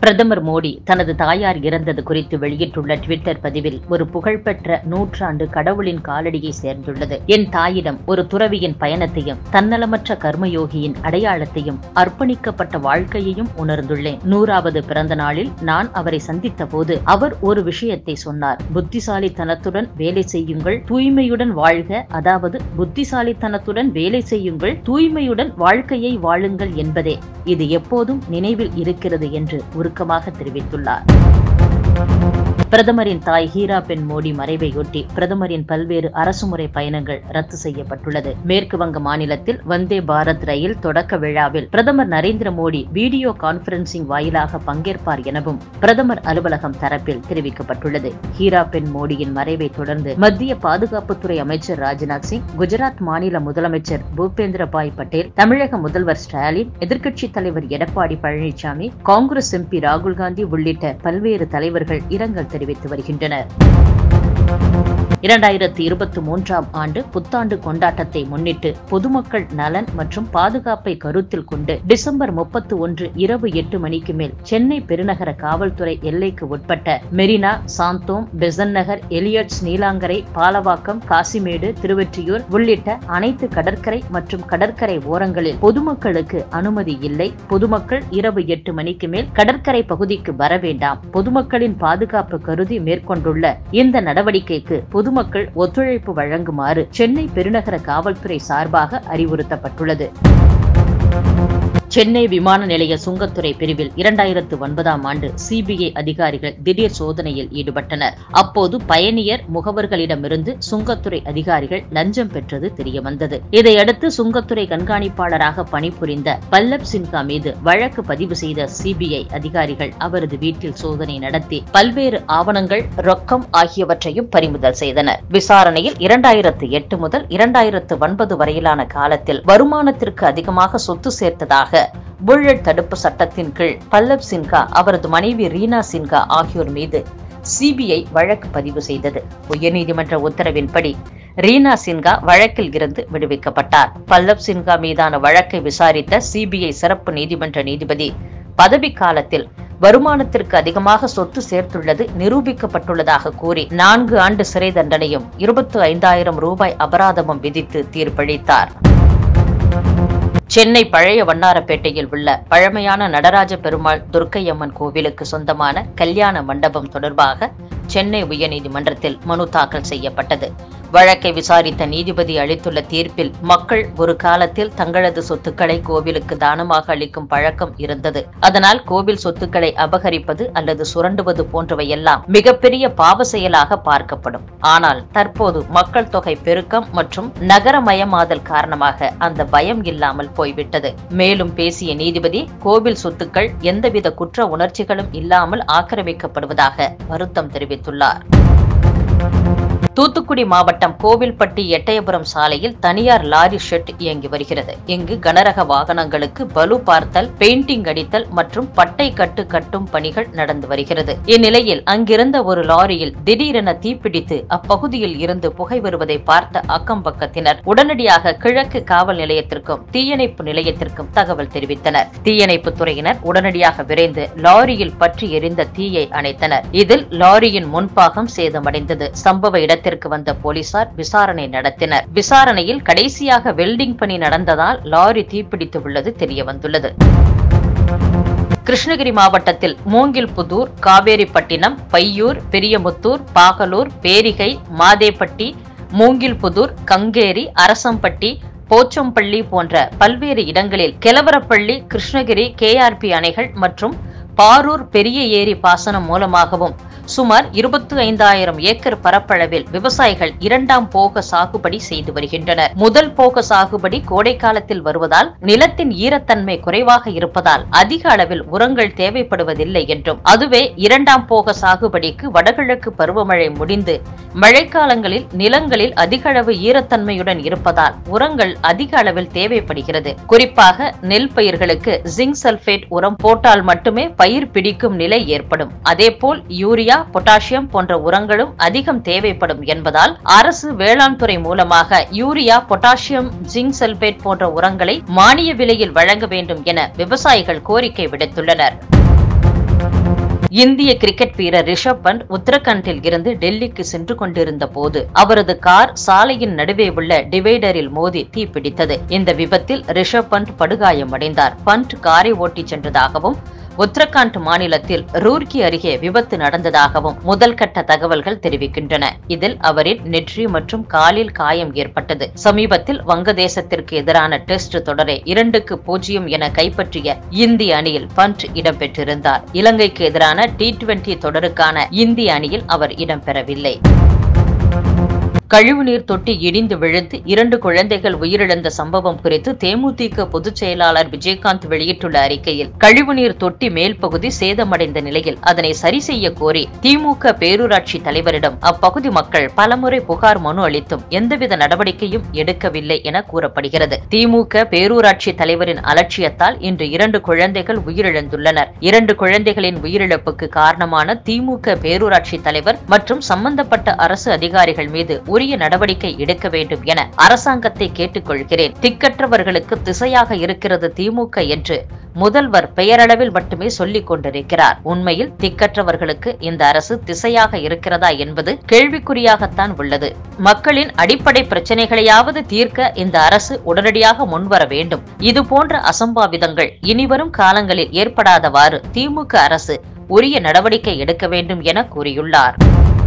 பிரதமர் மோடி தனது தாயார் இறந்தது குறித்து வெளியிட்டுள்ள ட்விட்டர் பதிவில் ஒரு புகழ்பெற்ற நூற்றாண்டு கடவுளின் காலடியை சேர்ந்துள்ளது என் தாயிடம் ஒரு துறவியின் பயணத்தையும் தன்னலமற்ற கர்மயோகியின் அடையாளத்தையும் அர்ப்பணிக்கப்பட்ட வாழ்க்கையையும் உணர்ந்துள்ளேன் நூறாவது பிறந்த நாளில் நான் அவரை சந்தித்த போது அவர் ஒரு விஷயத்தை சொன்னார் புத்திசாலித்தனத்துடன் வேலை செய்யுங்கள் தூய்மையுடன் வாழ்க அதாவது புத்திசாலித்தனத்துடன் வேலை செய்யுங்கள் தூய்மையுடன் வாழ்க்கையை வாழுங்கள் என்பதே இது எப்போதும் நினைவில் இருக்கிறது என்று உருக்கமாக தெரிவித்துள்ளார் பிரதமரின் தாய் ஹீரா பென் மோடி மறைவையொட்டி பிரதமரின் பல்வேறு அரசுமுறை பயணங்கள் ரத்து செய்யப்பட்டுள்ளது மேற்கு வங்க மாநிலத்தில் வந்தே பாரத் ரயில் தொடக்க விழாவில் பிரதமர் நரேந்திர மோடி வீடியோ கான்பரன்சிங் வாயிலாக பங்கேற்பார் எனவும் பிரதமர் அலுவலகம் தரப்பில் தெரிவிக்கப்பட்டுள்ளது ஹீரா பென் மோடியின் மறைவை தொடர்ந்து மத்திய பாதுகாப்புத்துறை அமைச்சர் ராஜ்நாத் சிங் குஜராத் மாநில முதலமைச்சர் பூபேந்திர பாய் பட்டேல் தமிழக முதல்வர் ஸ்டாலின் எதிர்க்கட்சித் தலைவர் எடப்பாடி பழனிசாமி காங்கிரஸ் எம்பி ராகுல் காந்தி உள்ளிட்ட பல்வேறு தலைவர்கள் இரங்கல் தெரிவித்து வருகின்றனர் இரண்டாயிரத்தி இருபத்தி மூன்றாம் ஆண்டு புத்தாண்டு கொண்டாட்டத்தை முன்னிட்டு பொதுமக்கள் நலன் மற்றும் பாதுகாப்பை கருத்தில் கொண்டு டிசம்பர் முப்பத்தி ஒன்று இரவு எட்டு மணிக்கு மேல் சென்னை பெருநகர காவல்துறை எல்லைக்கு உட்பட்ட மெரினா சாந்தோம் பெசன் நகர் எலியட்ஸ் நீலாங்கரை பாலவாக்கம் காசிமேடு திருவெற்றியூர் உள்ளிட்ட அனைத்து கடற்கரை மற்றும் கடற்கரை ஓரங்களில் பொதுமக்களுக்கு அனுமதி இல்லை பொதுமக்கள் இரவு எட்டு மணிக்கு மேல் கடற்கரை பகுதிக்கு வர வேண்டாம் பொதுமக்களின் பாதுகாப்பு கருதி மேற்கொண்டுள்ள இந்த நடவடிக்கைக்கு பொதுமக்கள் ஒத்துழைப்பு வழங்குமாறு சென்னை பெருநகர காவல்துறை சார்பாக அறிவுறுத்தப்பட்டுள்ளது சென்னை விமான நிலைய சுங்கத்துறை பிரிவில் இரண்டாயிரத்து ஒன்பதாம் ஆண்டு சிபிஐ அதிகாரிகள் திடீர் சோதனையில் ஈடுபட்டனர் அப்போது பயணியர் முகவர்களிடமிருந்து சுங்கத்துறை அதிகாரிகள் லஞ்சம் பெற்றது தெரியவந்தது இதையடுத்து சுங்கத்துறை கண்காணிப்பாளராக பணிபுரிந்த பல்லப் சின்ஹா மீது வழக்கு பதிவு செய்த சிபிஐ அதிகாரிகள் அவரது வீட்டில் சோதனை நடத்தி பல்வேறு ஆவணங்கள் ரொக்கம் ஆகியவற்றையும் பறிமுதல் செய்தனர் விசாரணையில் இரண்டாயிரத்து எட்டு முதல் இரண்டாயிரத்து ஒன்பது வரையிலான காலத்தில் வருமானத்திற்கு அதிகமாக சொத்து சேர்த்ததாக புல்லட் தடுப்பு சட்டத்தின் கீழ் பல்லப் சின்ஹா அவரது மனைவி ரீனா சின்ஹா ஆகியோர் மீது சிபிஐ வழக்கு பதிவு செய்தது உயர்நீதிமன்ற உத்தரவின்படி ரீனா சின்ஹா வழக்கில் இருந்து விடுவிக்கப்பட்டார் பல்லப் சின்ஹா மீதான வழக்கை விசாரித்த சிபிஐ சிறப்பு நீதிமன்ற நீதிபதி பதவி காலத்தில் வருமானத்திற்கு அதிகமாக சொத்து சேர்த்துள்ளது நிரூபிக்கப்பட்டுள்ளதாக கூறி நான்கு ஆண்டு சிறை தண்டனையும் இருபத்தி ஐந்தாயிரம் ரூபாய் அபராதமும் விதித்து தீர்ப்பளித்தார் சென்னை பழைய வண்ணாரப்பேட்டையில் உள்ள பழமையான நடராஜ பெருமாள் துர்க்கையம்மன் கோவிலுக்கு சொந்தமான கல்யாண மண்டபம் தொடர்பாக சென்னை உயர்நீதிமன்றத்தில் மனு தாக்கல் செய்யப்பட்டது வழக்கை விசாரித்த நீதிபதி அளித்துள்ள தீர்ப்பில் மக்கள் ஒரு காலத்தில் தங்களது சொத்துக்களை கோவிலுக்கு தானமாக அளிக்கும் பழக்கம் இருந்தது அதனால் கோவில் சொத்துக்களை அபகரிப்பது அல்லது சுரண்டுவது போன்றவையெல்லாம் மிகப்பெரிய பாவ செயலாக பார்க்கப்படும் ஆனால் தற்போது மக்கள் தொகை பெருக்கம் மற்றும் நகரமயமாதல் காரணமாக அந்த பயம் இல்லாமல் போய்விட்டது மேலும் பேசிய நீதிபதி கோவில் சொத்துக்கள் எந்தவித குற்ற உணர்ச்சிகளும் இல்லாமல் ஆக்கிரமிக்கப்படுவதாக வருத்தம் தெரிவித்துள்ளார் தூத்துக்குடி மாவட்டம் கோவில்பட்டி எட்டயபுரம் சாலையில் தனியார் லாரி ஷெட் இயங்கி வருகிறது இங்கு கனரக வாகனங்களுக்கு பலு பார்த்தல் பெயிண்டிங் அடித்தல் மற்றும் பட்டை கட்டு கட்டும் பணிகள் நடந்து வருகிறது இந்நிலையில் அங்கிருந்த ஒரு லாரியில் திடீரென தீப்பிடித்து அப்பகுதியில் இருந்து புகை வருவதை பார்த்த அக்கம் பக்கத்தினர் உடனடியாக கிழக்கு காவல் நிலையத்திற்கும் தீயணைப்பு நிலையத்திற்கும் தகவல் தெரிவித்தனர் தீயணைப்பு துறையினர் உடனடியாக விரைந்து லாரியில் பற்றி எரிந்த தீயை அணைத்தனர் இதில் லாரியின் முன்பாகம் சேதமடைந்தது சம்பவ இடத்தில் இடத்திற்கு வந்த போலீசார் விசாரணை நடத்தினர் விசாரணையில் கடைசியாக வெல்டிங் பணி நடந்ததால் லாரி தீப்பிடித்து உள்ளது தெரியவந்துள்ளது கிருஷ்ணகிரி மாவட்டத்தில் மூங்கில்புதூர் காவேரிப்பட்டினம் பையூர் பெரியமுத்தூர் பாகலூர் பேரிகை மாதேப்பட்டி மூங்கில்புதூர் கங்கேரி அரசம்பட்டி போச்சம்பள்ளி போன்ற பல்வேறு இடங்களில் கெலவரப்பள்ளி கிருஷ்ணகிரி கேஆர்பி அணைகள் மற்றும் பாரூர் பெரிய ஏரி பாசனம் மூலமாகவும் சுமார் இருபத்தி ஐந்தாயிரம் ஏக்கர் பரப்பளவில் விவசாயிகள் இரண்டாம் போக சாகுபடி செய்து வருகின்றனர் முதல் போக சாகுபடி கோடை காலத்தில் வருவதால் நிலத்தின் ஈரத்தன்மை குறைவாக இருப்பதால் அதிக அளவில் உரங்கள் தேவைப்படுவதில்லை என்றும் அதுவே இரண்டாம் போக சாகுபடிக்கு வடகிழக்கு பருவமழை முடிந்து மழைக்காலங்களில் நிலங்களில் அதிக அளவு ஈரத்தன்மையுடன் இருப்பதால் உரங்கள் அதிக அளவில் தேவைப்படுகிறது குறிப்பாக நெல் பயிர்களுக்கு ஜிங்க் சல்பேட் உரம் போட்டால் மட்டுமே பயிர் பிடிக்கும் நிலை ஏற்படும் அதேபோல் யூரியா பொட்டாசியம் போன்ற உரங்களும் அதிகம் தேவைப்படும் என்பதால் அரசு வேளாண் துறை மூலமாக யூரியா பொட்டாசியம் ஜிங்க் சல்பேட் போன்ற உரங்களை மானிய விலையில் வழங்க வேண்டும் என விவசாயிகள் கோரிக்கை விடுத்துள்ளனர் இந்திய கிரிக்கெட் வீரர் ரிஷப் பண்ட் உத்தரகண்டில் இருந்து டெல்லிக்கு சென்று கொண்டிருந்த போது அவரது கார் சாலையின் நடுவே உள்ள டிவைடரில் மோதி தீப்பிடித்தது இந்த விபத்தில் ரிஷப் பண்ட் படுகாயமடைந்தார் பண்ட் காரை ஓட்டிச் சென்றதாகவும் உத்தரகாண்ட் மாநிலத்தில் ரூர்கி அருகே விபத்து நடந்ததாகவும் முதல் கட்ட தகவல்கள் தெரிவிக்கின்றன இதில் அவரின் நெற்றி மற்றும் காலில் காயம் ஏற்பட்டது சமீபத்தில் வங்கதேசத்திற்கு எதிரான டெஸ்ட் தொடரை இரண்டுக்கு பூஜ்ஜியம் என கைப்பற்றிய இந்திய அணியில் பண்ட் இடம்பெற்றிருந்தார் இலங்கைக்கு எதிரான டி டுவெண்டி தொடருக்கான இந்திய அணியில் அவர் இடம்பெறவில்லை கழிவுநீர் தொட்டி இடிந்து விழுந்து இரண்டு குழந்தைகள் உயிரிழந்த சம்பவம் குறித்து தேமுதிக பொதுச் செயலாளர் விஜயகாந்த் வெளியிட்டுள்ள அறிக்கையில் கழிவுநீர் தொட்டி மேல் பகுதி சேதமடைந்த நிலையில் அதனை சரி செய்ய கோரி திமுக பேரூராட்சி தலைவரிடம் அப்பகுதி மக்கள் பலமுறை புகார் மனு அளித்தும் எந்தவித நடவடிக்கையும் எடுக்கவில்லை என கூறப்படுகிறது திமுக பேரூராட்சி தலைவரின் அலட்சியத்தால் இன்று இரண்டு குழந்தைகள் உயிரிழந்துள்ளனர் இரண்டு குழந்தைகளின் உயிரிழப்புக்கு காரணமான திமுக பேரூராட்சி தலைவர் மற்றும் சம்பந்தப்பட்ட அரசு அதிகாரிகள் மீது உரிய நடவடிக்கை எடுக்க வேண்டும் என அரசாங்கத்தை கேட்டுக்கொள்கிறேன் திக்கற்றவர்களுக்கு திசையாக இருக்கிறது திமுக என்று முதல்வர் பெயரளவில் மட்டுமே சொல்லிக் கொண்டிருக்கிறார் உண்மையில் திக்கற்றவர்களுக்கு இந்த அரசு திசையாக இருக்கிறதா என்பது கேள்விக்குறியாகத்தான் உள்ளது மக்களின் அடிப்படை பிரச்சனைகளையாவது தீர்க்க இந்த அரசு உடனடியாக முன்வர வேண்டும் இது போன்ற அசம்பாவிதங்கள் இனிவரும் காலங்களில் ஏற்படாதவாறு திமுக அரசு உரிய நடவடிக்கை எடுக்க வேண்டும் என கூறியுள்ளார்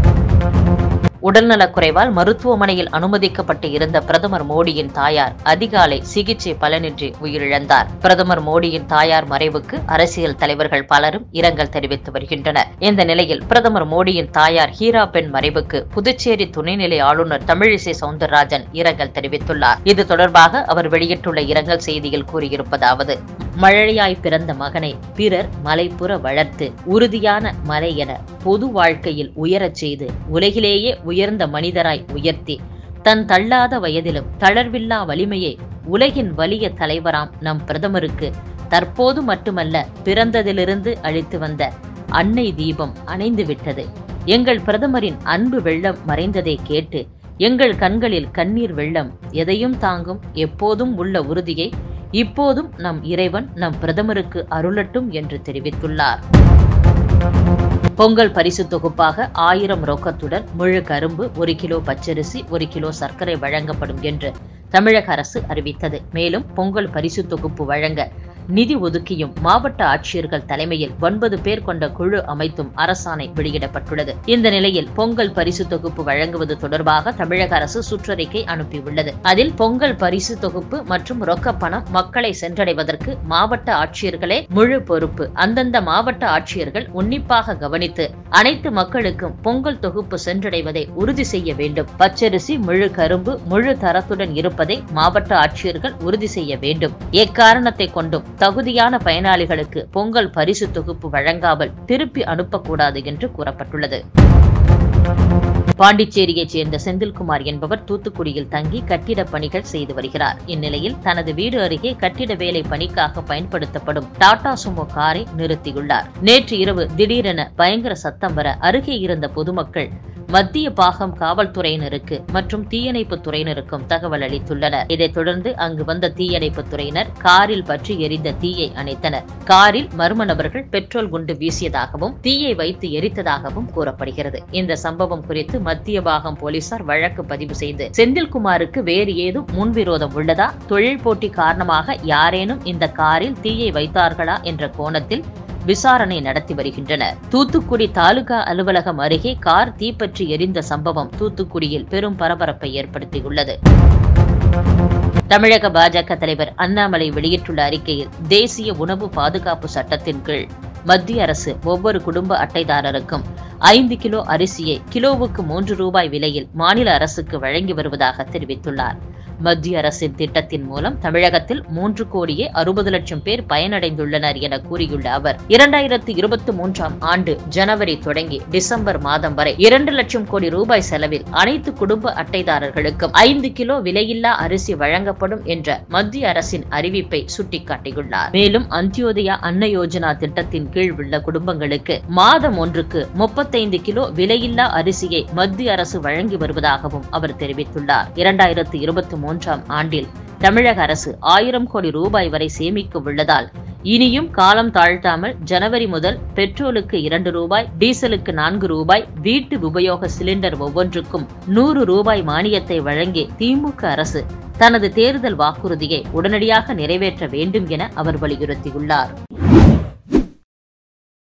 உடல்நலக்குறைவால் மருத்துவமனையில் அனுமதிக்கப்பட்டு இருந்த பிரதமர் மோடியின் தாயார் அதிகாலை சிகிச்சை பலனின்றி உயிரிழந்தார் பிரதமர் மோடியின் தாயார் மறைவுக்கு அரசியல் தலைவர்கள் பலரும் இரங்கல் தெரிவித்து வருகின்றனர் இந்த நிலையில் பிரதமர் மோடியின் தாயார் ஹீரா பெண் மறைவுக்கு புதுச்சேரி துணைநிலை ஆளுநர் தமிழிசை சவுந்தரராஜன் இரங்கல் தெரிவித்துள்ளார் இது தொடர்பாக அவர் வெளியிட்டுள்ள இரங்கல் செய்தியில் கூறியிருப்பதாவது மழையாய் பிறந்த மகனை பிறர் மலைப்புற வளர்த்து உறுதியான மலை என பொது வாழ்க்கையில் உயரச் செய்து உலகிலேயே உயர்ந்த மனிதராய் உயர்த்தி தன் தள்ளாத வயதிலும் தளர்வில்லா வலிமையை உலகின் வலிய தலைவராம் நம் பிரதமருக்கு தற்போது மட்டுமல்ல பிறந்ததிலிருந்து அளித்து வந்த அன்னை தீபம் அணைந்து விட்டது எங்கள் பிரதமரின் அன்பு வெள்ளம் மறைந்ததை கேட்டு எங்கள் கண்களில் கண்ணீர் வெள்ளம் எதையும் தாங்கும் எப்போதும் உள்ள உறுதியை இப்போதும் நம் இறைவன் நம் பிரதமருக்கு அருளட்டும் என்று தெரிவித்துள்ளார் பொங்கல் பரிசு தொகுப்பாக ஆயிரம் ரொக்கத்துடன் முழு கரும்பு ஒரு கிலோ பச்சரிசி ஒரு கிலோ சர்க்கரை வழங்கப்படும் என்று தமிழக அரசு அறிவித்தது மேலும் பொங்கல் பரிசு தொகுப்பு வழங்க நிதி ஒதுக்கியும் மாவட்ட ஆட்சியர்கள் தலைமையில் ஒன்பது பேர் கொண்ட குழு அமைத்தும் அரசாணை வெளியிடப்பட்டுள்ளது இந்த நிலையில் பொங்கல் பரிசு தொகுப்பு வழங்குவது தொடர்பாக தமிழக அரசு சுற்றறிக்கை அனுப்பியுள்ளது அதில் பொங்கல் பரிசு தொகுப்பு மற்றும் ரொக்க பணம் மக்களை சென்றடைவதற்கு மாவட்ட ஆட்சியர்களே முழு பொறுப்பு அந்தந்த மாவட்ட ஆட்சியர்கள் உன்னிப்பாக கவனித்து அனைத்து மக்களுக்கும் பொங்கல் தொகுப்பு சென்றடைவதை உறுதி செய்ய வேண்டும் பச்சரிசி முழு கரும்பு முழு தரத்துடன் இருப்பதை மாவட்ட ஆட்சியர்கள் உறுதி செய்ய வேண்டும் எக்காரணத்தை கொண்டும் தகுதியான பயனாளிகளுக்கு பொங்கல் பரிசு தொகுப்பு வழங்காமல் திருப்பி அனுப்பக்கூடாது என்று கூறப்பட்டுள்ளது பாண்டிச்சேரியைச் சேர்ந்த செந்தில்குமார் என்பவர் தூத்துக்குடியில் தங்கி கட்டிட பணிகள் செய்து வருகிறார் இந்நிலையில் தனது வீடு அருகே கட்டிட வேலை பணிக்காக பயன்படுத்தப்படும் டாடா சுமோ காரை நிறுத்தியுள்ளார் நேற்று இரவு திடீரென பயங்கர சத்தம் வர அருகே இருந்த பொதுமக்கள் மத்திய பாகம் காவல்துறையினருக்கு மற்றும் தீயணைப்பு துறையினருக்கும் தகவல் அளித்துள்ளனர் இதைத் தொடர்ந்து அங்கு வந்த தீயணைப்பு துறையினர் காரில் பற்றி எரிந்த தீயை அணைத்தனர் காரில் மர்ம நபர்கள் பெட்ரோல் குண்டு வீசியதாகவும் தீயை வைத்து எரித்ததாகவும் கூறப்படுகிறது இந்த சம்பவம் குறித்து மத்திய பாகம் போலீசார் வழக்கு பதிவு செய்து செந்தில்குமாருக்கு வேறு ஏதும் முன்விரோதம் உள்ளதா தொழில் போட்டி காரணமாக யாரேனும் இந்த காரில் தீயை வைத்தார்களா என்ற கோணத்தில் விசாரணை நடத்தி வருகின்றனர் தூத்துக்குடி தாலுகா அலுவலகம் அருகே கார் தீப்பற்றி எரிந்த சம்பவம் தூத்துக்குடியில் பெரும் பரபரப்பை ஏற்படுத்தியுள்ளது தமிழக பாஜக தலைவர் அண்ணாமலை வெளியிட்டுள்ள அறிக்கையில் தேசிய உணவு பாதுகாப்பு சட்டத்தின் கீழ் மத்திய அரசு ஒவ்வொரு குடும்ப அட்டைதாரருக்கும் ஐந்து கிலோ அரிசியை கிலோவுக்கு மூன்று ரூபாய் விலையில் மாநில அரசுக்கு வழங்கி வருவதாக தெரிவித்துள்ளார் மத்திய அரசின் திட்டத்தின் மூலம் தமிழகத்தில் மூன்று கோடியே அறுபது லட்சம் பேர் பயனடைந்துள்ளனர் என கூறியுள்ள அவர் இரண்டாயிரத்து இருபத்தி மூன்றாம் ஆண்டு ஜனவரி தொடங்கி டிசம்பர் மாதம் வரை இரண்டு லட்சம் கோடி ரூபாய் செலவில் அனைத்து குடும்ப அட்டைதாரர்களுக்கும் ஐந்து கிலோ விலையில்லா அரிசி வழங்கப்படும் என்ற மத்திய அரசின் அறிவிப்பை சுட்டிக்காட்டியுள்ளார் மேலும் அந்தியோதயா அன்ன யோஜனா திட்டத்தின் கீழ் உள்ள குடும்பங்களுக்கு மாதம் ஒன்றுக்கு முப்பத்தைந்து கிலோ விலையில்லா அரிசியை மத்திய அரசு வழங்கி வருவதாகவும் அவர் தெரிவித்துள்ளார் இரண்டாயிரத்து இருபத்தி மூன்றாம் ஆண்டில் தமிழக அரசு ஆயிரம் கோடி ரூபாய் வரை சேமிக்க உள்ளதால் இனியும் காலம் தாழ்த்தாமல் ஜனவரி முதல் பெட்ரோலுக்கு இரண்டு ரூபாய் டீசலுக்கு நான்கு ரூபாய் வீட்டு உபயோக சிலிண்டர் ஒவ்வொன்றுக்கும் நூறு ரூபாய் மானியத்தை வழங்கி திமுக அரசு தனது தேர்தல் வாக்குறுதியை உடனடியாக நிறைவேற்ற வேண்டும் என அவர் வலியுறுத்தியுள்ளார்